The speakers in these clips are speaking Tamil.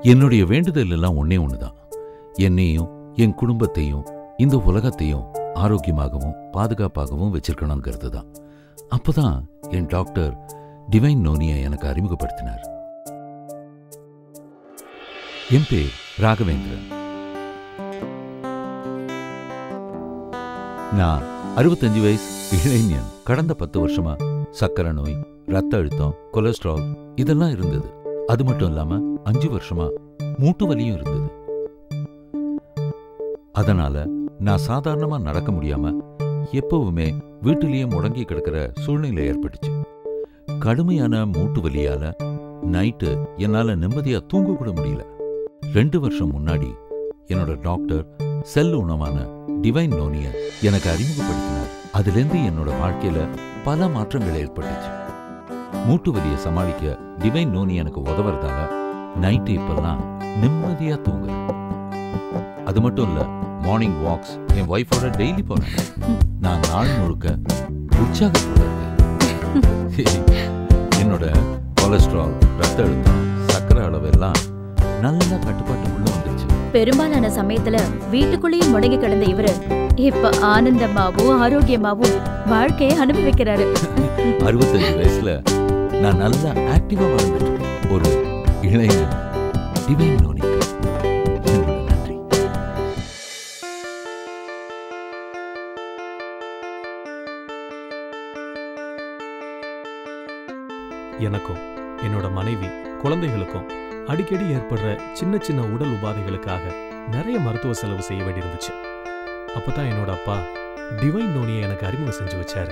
என்னுடைய வேண்டுதல் எல்லாம் ஒன்னே ஒண்ணுதான் என்னையும் என் குடும்பத்தையும் இந்த உலகத்தையும் ஆரோக்கியமாகவும் பாதுகாப்பாகவும் வச்சிருக்கணுங்கிறது தான் அப்பதான் என் டாக்டர் டிவைன் நோனியை எனக்கு அறிமுகப்படுத்தினார் என் பேர் ராகவேந்திரன் நான் அறுபத்தஞ்சு வயசு இளைஞன் கடந்த பத்து வருஷமா சக்கரை நோய் ரத்த அழுத்தம் கொலஸ்ட்ரால் இதெல்லாம் இருந்தது அது மட்டும் இல்லாம அஞ்சு வருஷமா மூட்டு வலியும் இருந்தது அதனால நான் சாதாரணமா நடக்க முடியாம எப்பவுமே வீட்டிலேயே முடங்கி கிடக்கிற சூழ்நிலை ஏற்பட்டுச்சு கடுமையான மூட்டு வலியால நைட்டு என்னால நிம்மதியா தூங்க கூட முடியல ரெண்டு வருஷம் முன்னாடி என்னோட டாக்டர் செல் உணவான டிவைன் நோனிய எனக்கு அறிமுகப்படுத்தினார் அதிலிருந்து என்னோட வாழ்க்கையில பல மாற்றங்கள் ஏற்பட்டுச்சு மூட்டு வலியை சமாளிக்க டிவைன் நோனி எனக்கு உதவுறதால நைட்டு இப்பெல்லாம் நிம்மதியா தூங்குறேன் அது மட்டும் இல்ல மார்னிங் வாக்ஸ் என் ஒய்ஃபோட டெய்லி போறேன் நான் நாள் முழுக்க உற்சாகத்தோட இருக்கேன் என்னோட கொலஸ்ட்ரால் ரத்த அழுத்தம் சர்க்கரை அளவு எல்லாம் நல்ல கட்டுப்பாட்டுக்குள்ள வந்துருச்சு பெரும்பாலான சமயத்துல வீட்டுக்குள்ளேயே முடங்கி கிடந்த இவரு இப்ப ஆனந்தமாவும் ஆரோக்கியமாவும் வாழ்க்கையை அனுபவிக்கிறாரு அறுபத்தஞ்சு வயசுல நான் நல்லா ஆக்டிவா வாழ்ந்துட்டு இருக்கேன். ஒரு இளைஞன் டிவைன் நோனிக்கு என்னோட நன்றி எனக்கும் என்னோட மனைவி குழந்தைகளுக்கும் அடிக்கடி ஏற்படுற சின்ன சின்ன உடல் உபாதைகளுக்காக நிறைய மருத்துவ செலவு செய்ய வேண்டியிருந்துச்சு அப்பதான் என்னோட அப்பா டிவைன் நோனியை எனக்கு அறிமுகம் செஞ்சு வச்சாரு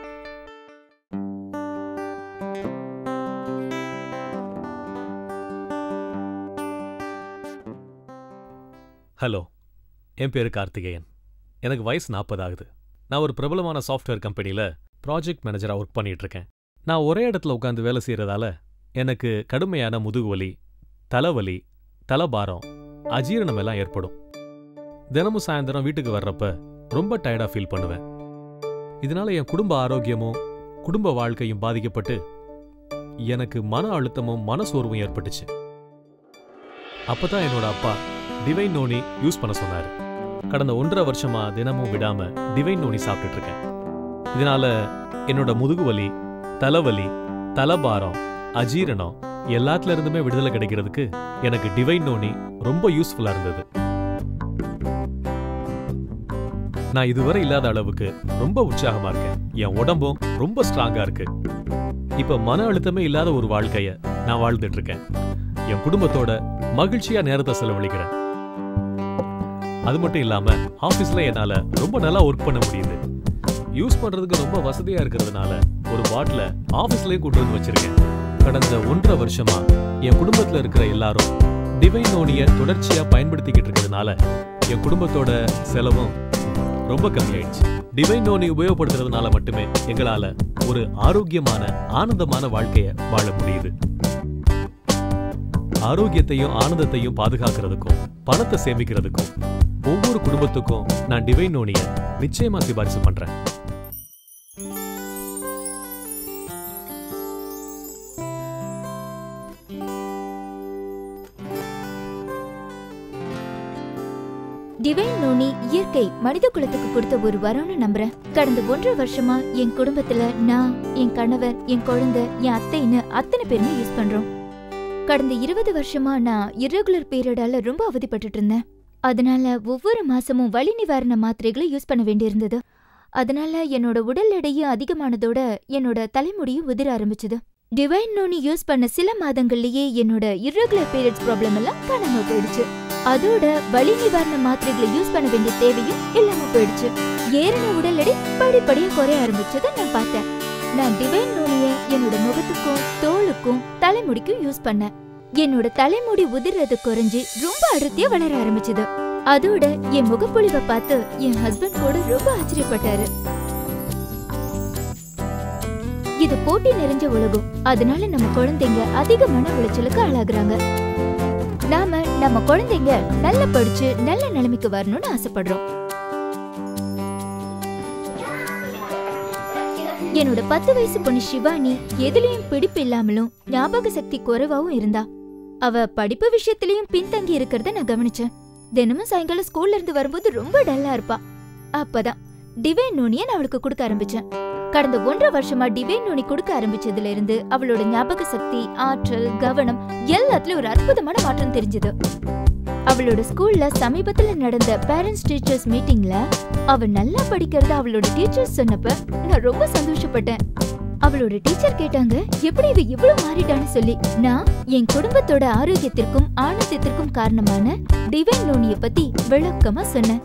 ஹலோ என் பேரு கார்த்திகேயன் எனக்கு வயசு நாற்பது ஆகுது நான் ஒரு பிரபலமான சாஃப்ட்வேர் கம்பெனியில் ப்ராஜெக்ட் மேனேஜராக ஒர்க் பண்ணிட்டு இருக்கேன் நான் ஒரே இடத்துல உட்காந்து வேலை செய்யறதால எனக்கு கடுமையான முதுகுவலி தலைவலி தலபாரம் அஜீரணம் எல்லாம் ஏற்படும் தினமும் சாயந்தரம் வீட்டுக்கு வர்றப்ப ரொம்ப டயர்டா ஃபீல் பண்ணுவேன் இதனால என் குடும்ப ஆரோக்கியமும் குடும்ப வாழ்க்கையும் பாதிக்கப்பட்டு எனக்கு மன அழுத்தமும் மனசோர்வும் ஏற்பட்டுச்சு அப்பதான் என்னோட அப்பா டிவைன் நோனி யூஸ் பண்ண சொன்னாரு கடந்த ஒன்றரை வருஷமா தினமும் விடாம டிவைன் நோனி சாப்பிட்டுட்டு இருக்கேன் இதனால என்னோட முதுகுவலி தலைவலி தலபாரம் அஜீரணம் எல்லாத்துல இருந்துமே விடுதலை கிடைக்கிறதுக்கு எனக்கு டிவைன் நோனி ரொம்ப யூஸ்ஃபுல்லா இருந்தது நான் இதுவரை இல்லாத அளவுக்கு ரொம்ப உற்சாகமா இருக்கேன் என் உடம்பும் ரொம்ப ஸ்ட்ராங்கா இருக்கு இப்ப மன அழுத்தமே இல்லாத ஒரு வாழ்க்கைய நான் வாழ்ந்துட்டு இருக்கேன் என் குடும்பத்தோட மகிழ்ச்சியா நேரத்தை செலவழிக்கிறேன் அது மட்டும் இல்லாம ஆபீஸ்ல என்னால ரொம்ப நல்லா ஒர்க் பண்ண முடியுது யூஸ் பண்றதுக்கு ரொம்ப வசதியா இருக்கிறதுனால ஒரு பாட்டில ஆபீஸ்லயும் கொண்டு வந்து வச்சிருக்கேன் கடந்த ஒன்றரை வருஷமா என் குடும்பத்துல இருக்கிற எல்லாரும் டிவைன் நோனிய தொடர்ச்சியா பயன்படுத்திக்கிட்டு இருக்கிறதுனால என் குடும்பத்தோட செலவும் ரொம்ப கம்மியாயிடுச்சு டிவைன் நோனி உபயோகப்படுத்துறதுனால மட்டுமே எங்களால ஒரு ஆரோக்கியமான ஆனந்தமான வாழ்க்கைய வாழ முடியுது ஆரோக்கியத்தையும் ஆனந்தத்தையும் பாதுகாக்கிறதுக்கும் பணத்தை சேமிக்கிறதுக்கும் ஒவ்வொரு குடும்பத்துக்கும் நான் டிவைன் நோனிய நிச்சயமா சிபாரிசு பண்றேன் டிவைன் நோனி இயற்கை மனித குலத்துக்கு கொடுத்த ஒரு வரம்னு நம்புறேன் கடந்த ஒன்றரை வருஷமா என் குடும்பத்துல நான் என் கணவர் என் குழந்தை என் அத்தைன்னு அத்தனை பேருமே யூஸ் பண்றோம் கடந்த இருபது வருஷமா நான் irregular பீரியடால ரொம்ப அவதிப்பட்டுட்டு இருந்தேன் அதனால ஒவ்வொரு மாசமும் வலி நிவாரண மாத்திரைகளை யூஸ் பண்ண வேண்டியிருந்தது அதனால என்னோட உடல் எடையும் அதிகமானதோட என்னோட தலைமுடியும் உதிர ஆரம்பிச்சது டிவைன் நோனி யூஸ் பண்ண சில மாதங்கள்லயே என்னோட irregular பீரியட்ஸ் ப்ராப்ளம் எல்லாம் காணாம போயிடுச்சு அதோட வலி நிவாரண மாத்திரைகளை யூஸ் பண்ண வேண்டிய தேவையும் இல்லாம போயிடுச்சு ஏறின உடல் எடை படிப்படியா குறைய ஆரம்பிச்சதை நான் பார்த்தேன் நான் டிவைன் நோனிய என்னோட முகத்துக்கும் தோலுக்கும் தலைமுடிக்கும் யூஸ் பண்ணேன் என்னோட தலைமுடி உதிர்றது குறைஞ்சு ரொம்ப அடர்த்தியா வளர ஆரம்பிச்சது அதோட என் முகப்பொழிவை பார்த்து என் ஹஸ்பண்ட் கூட ரொம்ப ஆச்சரியப்பட்டாரு இது போட்டி நிறைஞ்ச உலகம் அதனால நம்ம குழந்தைங்க அதிக மன உளைச்சலுக்கு ஆளாகுறாங்க நாம நம்ம குழந்தைங்க நல்லா படிச்சு நல்ல நிலைமைக்கு வரணும்னு ஆசைப்படுறோம் என்னோட பத்து வயசு பொண்ணு சிவானி எதுலயும் பிடிப்பு இல்லாமலும் ஞாபக சக்தி குறைவாவும் இருந்தா அவ படிப்பு விஷயத்திலயும் பின்தங்கி இருக்கிறத நான் கவனிச்சேன் தினமும் சாயங்காலம் ஸ்கூல்ல இருந்து வரும்போது ரொம்ப டல்லா இருப்பா அப்பதான் டிவைன் நோனிய நான் அவளுக்கு கொடுக்க ஆரம்பிச்சேன் கடந்த ஒன்றரை வருஷமா டிவைன் நோனி கொடுக்க ஆரம்பிச்சதுல இருந்து அவளோட ஞாபக சக்தி ஆற்றல் கவனம் எல்லாத்துலயும் ஒரு அற்புதமான மாற்றம் தெரிஞ்சது அவளோட ஸ்கூல்ல சமீபத்துல நடந்த பேரண்ட்ஸ் டீச்சர்ஸ் மீட்டிங்ல அவ நல்லா படிக்கிறத அவளோட டீச்சர்ஸ் சொன்னப்ப நான் ரொம்ப சந்தோஷப்பட்டேன் அவளோட டீச்சர் கேட்டாங்க எப்படி இவ இவ்வளவு மாறிட்டான்னு சொல்லி நான் என் குடும்பத்தோட ஆரோக்கியத்திற்கும் ஆனந்தத்திற்கும் காரணமான டிவைன் நோனிய பத்தி விளக்கமா சொன்னேன்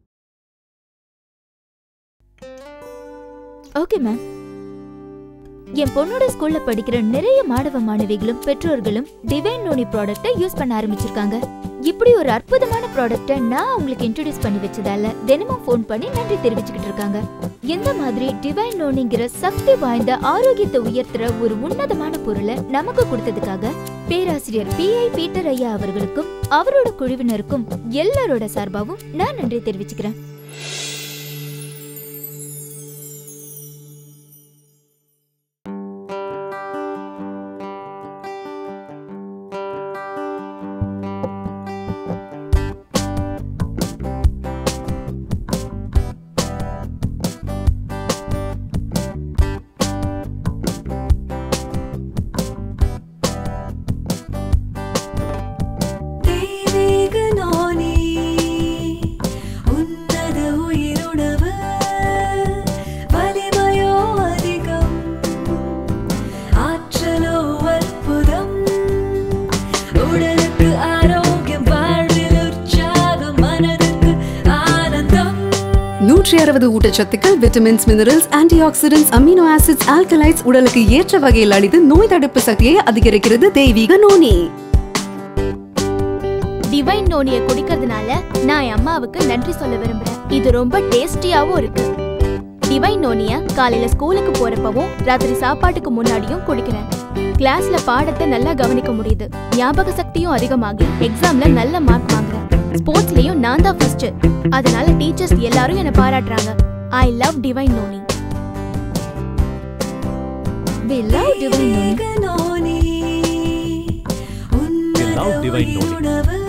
ஓகே மேம் என் பொண்ணோட ஸ்கூல்ல படிக்கிற நிறைய மாணவ மாணவிகளும் பெற்றோர்களும் டிவைன் நோனி ப்ராடக்ட்டை யூஸ் பண்ண ஆரம்பிச்சிருக்காங்க இப்படி ஒரு அற்புதமான ப்ராடக்ட்டை நான் உங்களுக்கு இன்ட்ரோடியூஸ் பண்ணி வச்சதால தினமும் ஃபோன் பண்ணி நன்றி தெரிவிச்சுக்கிட்டு இருக்காங்க எந்த மாதிரி டிவைன் நோனிங்கிற சக்தி வாய்ந்த ஆரோக்கியத்தை உயர்த்துற ஒரு உன்னதமான பொருளை நமக்கு கொடுத்ததுக்காக பேராசிரியர் பி ஐ பீட்டர் ஐயா அவர்களுக்கும் அவரோட குழுவினருக்கும் எல்லாரோட சார்பாவும் நான் நன்றி தெரிவிச்சுக்கிறேன் தெய்வீக நோனி உன்னத உயிருணவு வலிமையோ அதிகம் ஆற்றலோ அற்புதம் உடலுக்கு ஆரோக்கியம் வாழ்வில் உற்சாகம் மனதுக்கு ஆனந்தம் நூற்றி அறுபது ஊட்டச்சத்துக்கள் vitamins minerals antioxidants amino acids alkaloids உடலுக்கு ஏற்ற வகையில் அளித்து நோய் தடுப்பு சக்தியை அதிகரிக்கிறது தெய்வீக நோனி டிவைன் நோனிய குடிக்கிறதுனால நான் என் அம்மாவுக்கு நன்றி சொல்ல விரும்புறேன் இது ரொம்ப டேஸ்டியாவும் இருக்கு டிவைன் நோனிய காலையில ஸ்கூலுக்கு போறப்பவும் ராத்திரி சாப்பாட்டுக்கு முன்னாடியும் குடிக்கிறேன் கிளாஸ்ல பாடத்தை நல்லா கவனிக்க முடியுது ஞாபக சக்தியும் அதிகமாகி எக்ஸாம்ல நல்ல மார்க் வாங்குறேன் ஸ்போர்ட்ஸ்லயும் நான் தான் ஃபர்ஸ்ட் அதனால டீச்சர்ஸ் எல்லாரும் என்ன பாராட்டுறாங்க I love divine noni We love divine noni. தெய்வீக நோனி உன்னத love divine noni. உயிருணவு